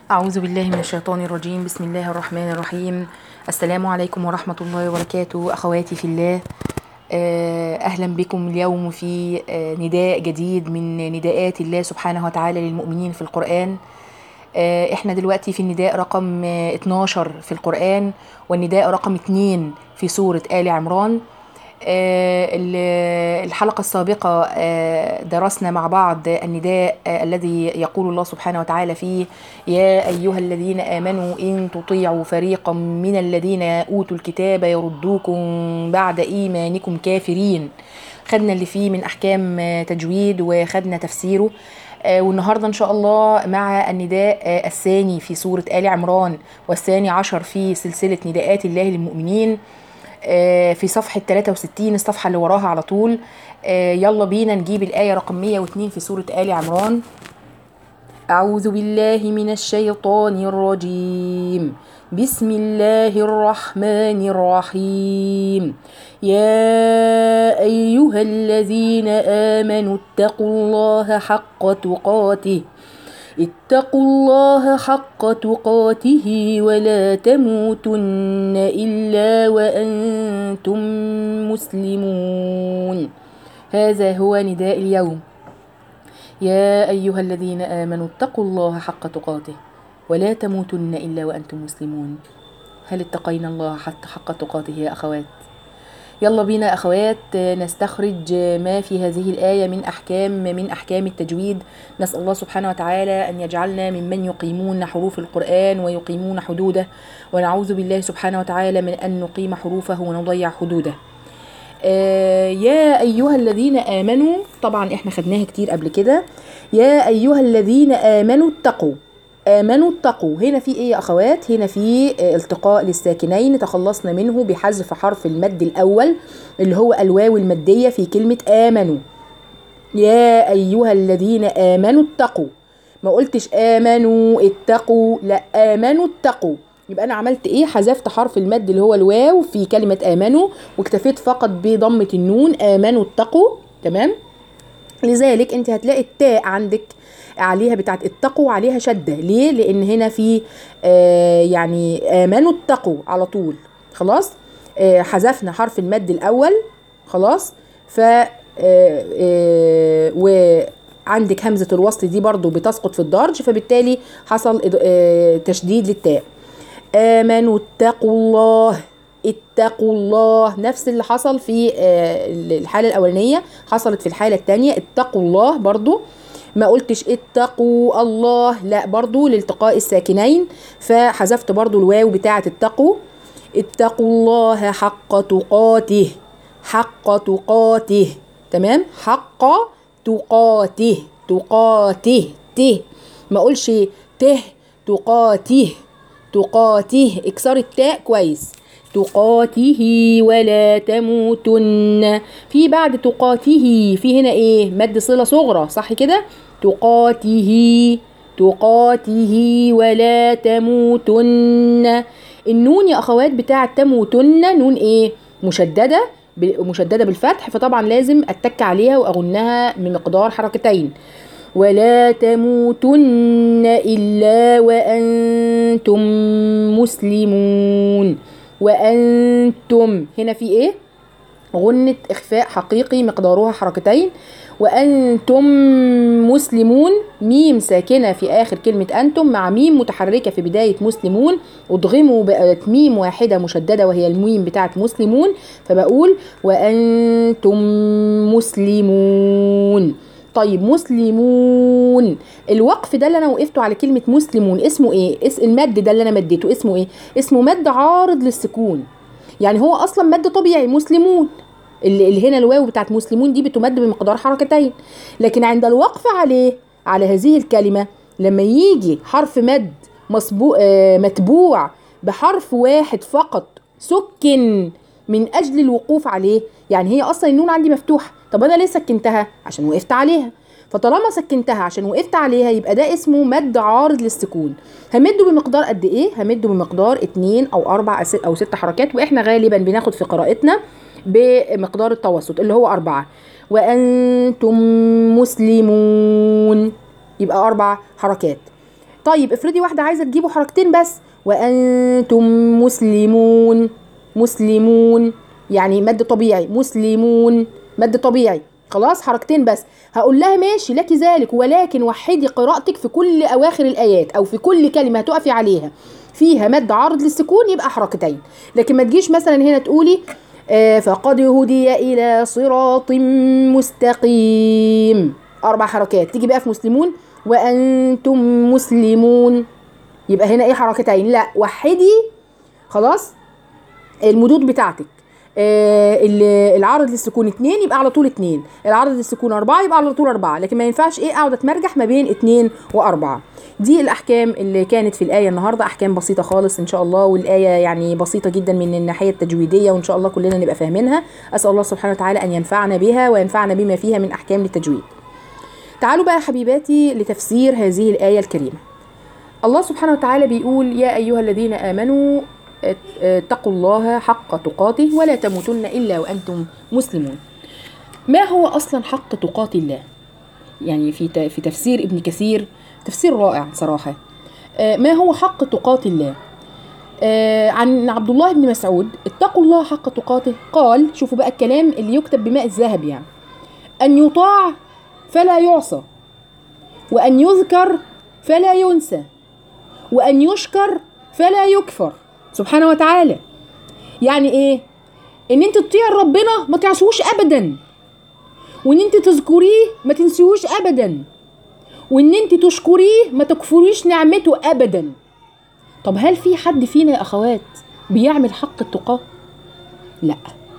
أعوذ بالله من الشيطان الرجيم بسم الله الرحمن الرحيم السلام عليكم ورحمة الله وبركاته أخواتي في الله آه، أهلا بكم اليوم في آه، نداء جديد من نداءات الله سبحانه وتعالى للمؤمنين في القرآن آه، احنا دلوقتي في النداء رقم آه، 12 في القرآن والنداء رقم 2 في سورة آل عمران آه، ال- الحلقة السابقة آه، درسنا مع بعض النداء آه، الذي يقول الله سبحانه وتعالى فيه يا أيها الذين آمنوا إن تطيعوا فريقا من الذين أوتوا الكتاب يردوكم بعد إيمانكم كافرين خدنا اللي فيه من أحكام آه، تجويد وخدنا تفسيره آه، والنهاردة إن شاء الله مع النداء آه، الثاني في سورة آل عمران والثاني عشر في سلسلة نداءات الله للمؤمنين آه، في صفحة 63 الصفحة اللي وراها على طول آه، يلا بينا نجيب الآية رقم 102 في سورة آل عمران أعوذ بالله من الشيطان الرجيم بسم الله الرحمن الرحيم يا أيها الذين آمنوا اتقوا الله حق تقاته اتقوا الله حق تقاته ولا تموتن إلا وأنتم مسلمون هذا هو نداء اليوم يا أيها الذين آمنوا اتقوا الله حق تقاته ولا تموتن إلا وأنتم مسلمون هل اتقينا الله حتى حق تقاته يا أخوات يلا بينا أخوات نستخرج ما في هذه الآية من أحكام من أحكام التجويد نسأل الله سبحانه وتعالى أن يجعلنا ممن يقيمون حروف القرآن ويقيمون حدوده ونعوذ بالله سبحانه وتعالى من أن نقيم حروفه ونضيع حدوده آه، يا أيها الذين آمنوا طبعا احنا خدناها كتير قبل كده يا أيها الذين آمنوا اتقوا آمنوا اتقوا هنا في ايه يا أخوات هنا في آه، التقاء للساكنين تخلصنا منه بحذف حرف المد الأول اللي هو الواو المادية في كلمة آمنوا يا أيها الذين آمنوا اتقوا ما قلتش آمنوا اتقوا لا آمنوا اتقوا يبقى أنا عملت إيه حذفت حرف المد اللي هو الواو في كلمة آمنوا واكتفيت فقط بضمة النون آمنوا اتقوا تمام لذلك انت هتلاقي التاء عندك عليها بتاعت اتقوا عليها شده ليه لان هنا في آه يعني امنوا اتقوا على طول خلاص آه حذفنا حرف المد الاول خلاص ف آه آه وعندك همزه الوصل دي برضو بتسقط في الدرج فبالتالي حصل إض- آه تشديد للتاء آمنوا اتقوا الله اتقوا الله نفس اللي حصل في آه، الحالة الأولانية حصلت في الحالة الثانية اتقوا الله برضو ما قلتش اتقوا الله لا برضو لالتقاء الساكنين فحذفت برضو الواو بتاعة اتقوا اتقوا الله حق تقاته حق تقاته تمام حق تقاته تقاته ته ما اقولش ته تقاته تقاته اكسر التاء كويس تقاته ولا تموتن في بعد تقاته في هنا ايه مد صلة صغرى صح كده تقاته تقاته ولا تموتن النون يا اخوات بتاعة تموتن نون ايه مشددة ب- مشددة بالفتح فطبعا لازم اتك عليها واغنها بمقدار حركتين ولا تموتن إلا وأنتم مسلمون وأنتم هنا في إيه؟ غنة إخفاء حقيقي مقدارها حركتين وأنتم مسلمون ميم ساكنة في آخر كلمة أنتم مع ميم متحركة في بداية مسلمون أضغموا بقت ميم واحدة مشددة وهي الميم بتاعت مسلمون فبقول وأنتم مسلمون طيب مسلمون الوقف ده اللي انا وقفته على كلمه مسلمون اسمه ايه اس المد ده اللي انا مديته اسمه ايه اسمه مد عارض للسكون يعني هو اصلا مد طبيعي مسلمون اللي, اللي هنا الواو بتاعت مسلمون دي بتمد بمقدار حركتين لكن عند الوقف عليه على هذه الكلمه لما يجي حرف مد مسبوع آه متبوع بحرف واحد فقط سكن من اجل الوقوف عليه يعني هي اصلا النون عندي مفتوحه طب انا ليه سكنتها عشان وقفت عليها فطالما سكنتها عشان وقفت عليها يبقى ده اسمه مد عارض للسكون همده بمقدار قد ايه همده بمقدار اتنين او اربع أس- او ست حركات واحنا غالبا بناخد في قراءتنا بمقدار التوسط اللي هو اربعة وانتم مسلمون يبقى اربع حركات طيب افرضي واحده عايزه تجيبوا حركتين بس وانتم مسلمون مسلمون يعني مد طبيعي مسلمون مد طبيعي خلاص حركتين بس هقول لها ماشي لك ذلك ولكن وحدي قراءتك في كل اواخر الايات او في كل كلمه هتقفي عليها فيها مد عارض للسكون يبقى حركتين لكن ما تجيش مثلا هنا تقولي آه، فقد هدي الى صراط مستقيم اربع حركات تيجي بقى في مسلمون وانتم مسلمون يبقى هنا ايه حركتين لا وحدي خلاص المدود بتاعتك آه، ال- العرض للسكون اتنين يبقى على طول اتنين العرض للسكون اربعة يبقى على طول اربعة لكن ما ينفعش ايه اقعد اتمرجح ما بين اتنين واربعة دي الاحكام اللي كانت في الايه النهارده احكام بسيطه خالص ان شاء الله والايه يعني بسيطه جدا من الناحيه التجويديه وان شاء الله كلنا نبقى فاهمينها اسال الله سبحانه وتعالى ان ينفعنا بها وينفعنا بما فيها من احكام للتجويد تعالوا بقى حبيباتي لتفسير هذه الايه الكريمه الله سبحانه وتعالى بيقول يا أيها الذين آمنوا ات- اتقوا الله حق تقاته ولا تموتن إلا وأنتم مسلمون ما هو أصلا حق تقات الله يعني في ت- في تفسير ابن كثير تفسير رائع صراحة آه، ما هو حق تقات الله آه، عن عبد الله بن مسعود اتقوا الله حق تقاته قال شوفوا بقى الكلام اللي يكتب بماء الذهب يعني أن يطاع فلا يعصى وأن يذكر فلا ينسى وأن يشكر فلا يكفر سبحانه وتعالى يعني ايه ان انت تطيع ربنا ما تعصوش ابدا وان انت تذكريه ما تنسيهوش ابدا وان انت تشكريه ما تكفريش نعمته ابدا طب هل في حد فينا يا اخوات بيعمل حق التقاه لا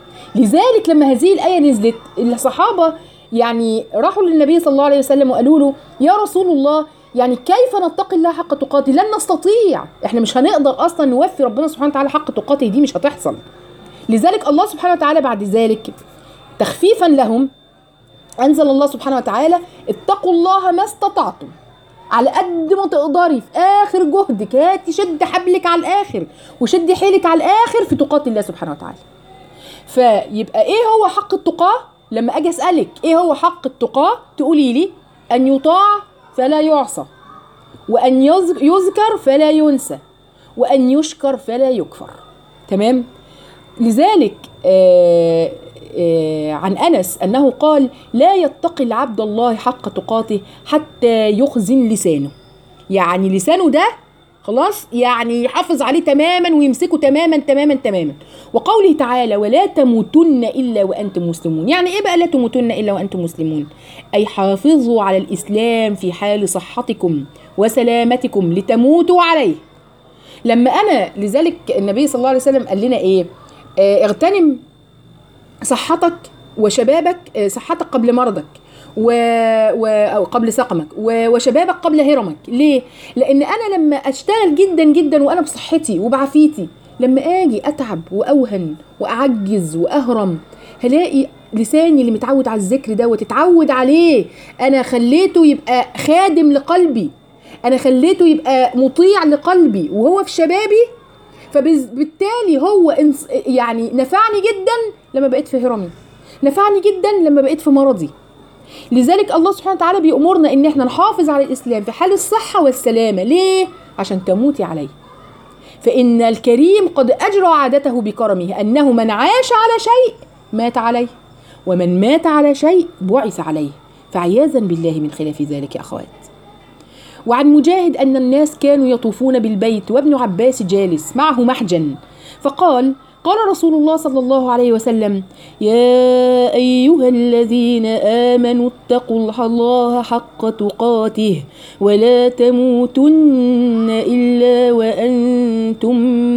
لذلك لما هذه الآية نزلت الصحابة يعني راحوا للنبي صلى الله عليه وسلم وقالوا له يا رسول الله يعني كيف نتقي الله حق تقاته لن نستطيع احنا مش هنقدر اصلا نوفي ربنا سبحانه وتعالى حق تقاته دي مش هتحصل لذلك الله سبحانه وتعالى بعد ذلك تخفيفا لهم انزل الله سبحانه وتعالى اتقوا الله ما استطعتم على قد ما تقدري في اخر جهدك هاتي شد حبلك على الاخر وشدي حيلك على الاخر في تقات الله سبحانه وتعالى فيبقى ايه هو حق التقاه لما اجي اسالك ايه هو حق التقاه تقولي لي ان يطاع فلا يعصى وان يذ- يذكر فلا ينسى وان يشكر فلا يكفر تمام لذلك آه آه عن انس انه قال لا يتقي العبد الله حق تقاته حتى يخزن لسانه يعني لسانه ده خلاص يعني يحافظ عليه تماما ويمسكه تماما تماما تماما وقوله تعالى ولا تموتن الا وانتم مسلمون يعني ايه بقى لا تموتن الا وانتم مسلمون اي حافظوا على الاسلام في حال صحتكم وسلامتكم لتموتوا عليه لما انا لذلك النبي صلى الله عليه وسلم قال لنا ايه آه اغتنم صحتك وشبابك آه، صحتك قبل مرضك و... و... أو قبل سقمك و... وشبابك قبل هرمك ليه لان انا لما اشتغل جدا جدا وانا بصحتي وبعافيتي لما اجي اتعب واوهن واعجز واهرم هلاقي لساني اللي متعود على الذكر ده وتتعود عليه انا خليته يبقى خادم لقلبي انا خليته يبقى مطيع لقلبي وهو في شبابي فبالتالي هو انس- يعني نفعني جدا لما بقيت في هرمي نفعني جدا لما بقيت في مرضي لذلك الله سبحانه وتعالى بيأمرنا ان احنا نحافظ على الاسلام في حال الصحة والسلامة ليه؟ عشان تموتي عليه فإن الكريم قد أجرى عادته بكرمه أنه من عاش على شيء مات عليه ومن مات على شيء بعث عليه فعياذا بالله من خلاف ذلك يا أخوات وعن مجاهد أن الناس كانوا يطوفون بالبيت وابن عباس جالس معه محجن فقال قال رسول الله صلى الله عليه وسلم يا أيها الذين آمنوا اتقوا الله حق تقاته ولا تموتن إلا وأنتم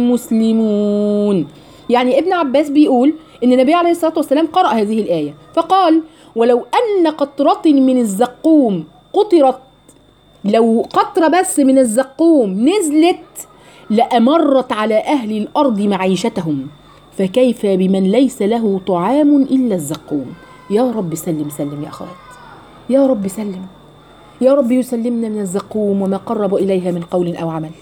مسلمون يعني ابن عباس بيقول إن النبي عليه الصلاة والسلام قرأ هذه الآية فقال ولو أن قطرة من الزقوم قطرت لو قطرة بس من الزقوم نزلت لأمرت على أهل الأرض معيشتهم فكيف بمن ليس له طعام إلا الزقوم يا رب سلم سلم يا أخوات يا رب سلم يا رب يسلمنا من الزقوم وما قرب إليها من قول أو عمل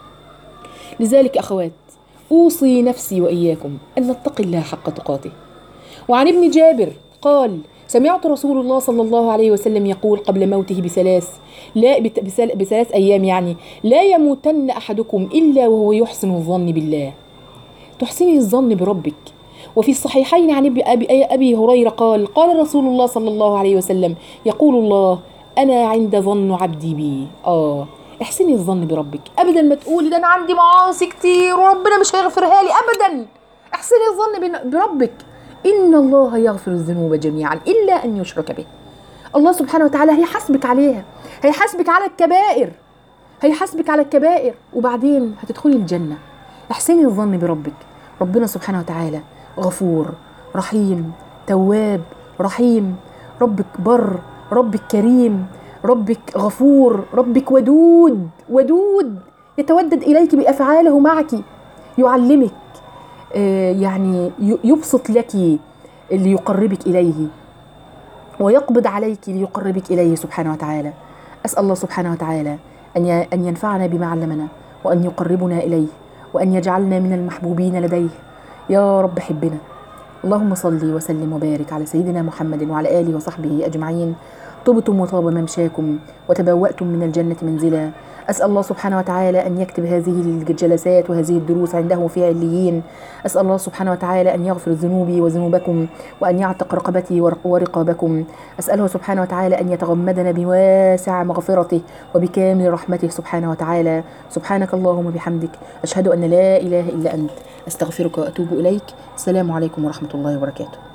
لذلك أخوات أوصي نفسي وإياكم أن نتقي الله حق تقاته وعن ابن جابر قال سمعت رسول الله صلى الله عليه وسلم يقول قبل موته بثلاث لا بت- بثل- بثلاث ايام يعني لا يموتن احدكم الا وهو يحسن الظن بالله تحسني الظن بربك وفي الصحيحين عن ابي ابي, أبي هريره قال قال رسول الله صلى الله عليه وسلم يقول الله انا عند ظن عبدي بي اه احسني الظن بربك ابدا ما تقولي ده انا عندي معاصي كتير وربنا مش هيغفرها لي ابدا احسني الظن بن- بربك ان الله يغفر الذنوب جميعا الا ان يشرك به الله سبحانه وتعالى هيحاسبك عليها هيحاسبك على الكبائر هيحاسبك على الكبائر وبعدين هتدخلي الجنة احسني الظن بربك ربنا سبحانه وتعالى غفور رحيم تواب رحيم ربك بر ربك كريم ربك غفور ربك ودود ودود يتودد إليك بأفعاله معك يعلمك آه، يعني ي- يبسط لك ليقربك إليه ويقبض عليك ليقربك إليه سبحانه وتعالى أسأل الله سبحانه وتعالى أن ي- أن ينفعنا بما علمنا وأن يقربنا إليه وأن يجعلنا من المحبوبين لديه يا رب حبنا اللهم صل وسلم وبارك على سيدنا محمد وعلى آله وصحبه أجمعين طبتم وطاب ممشاكم وتبوأتم من الجنة منزلا أسأل الله سبحانه وتعالى أن يكتب هذه الجلسات وهذه الدروس عنده في عليين أسأل الله سبحانه وتعالى أن يغفر ذنوبي وذنوبكم وأن يعتق رقبتي ورق- ورقابكم أسأله سبحانه وتعالى أن يتغمدنا بواسع مغفرته وبكامل رحمته سبحانه وتعالى سبحانك اللهم وبحمدك أشهد أن لا إله إلا أنت أستغفرك وأتوب إليك السلام عليكم ورحمة الله وبركاته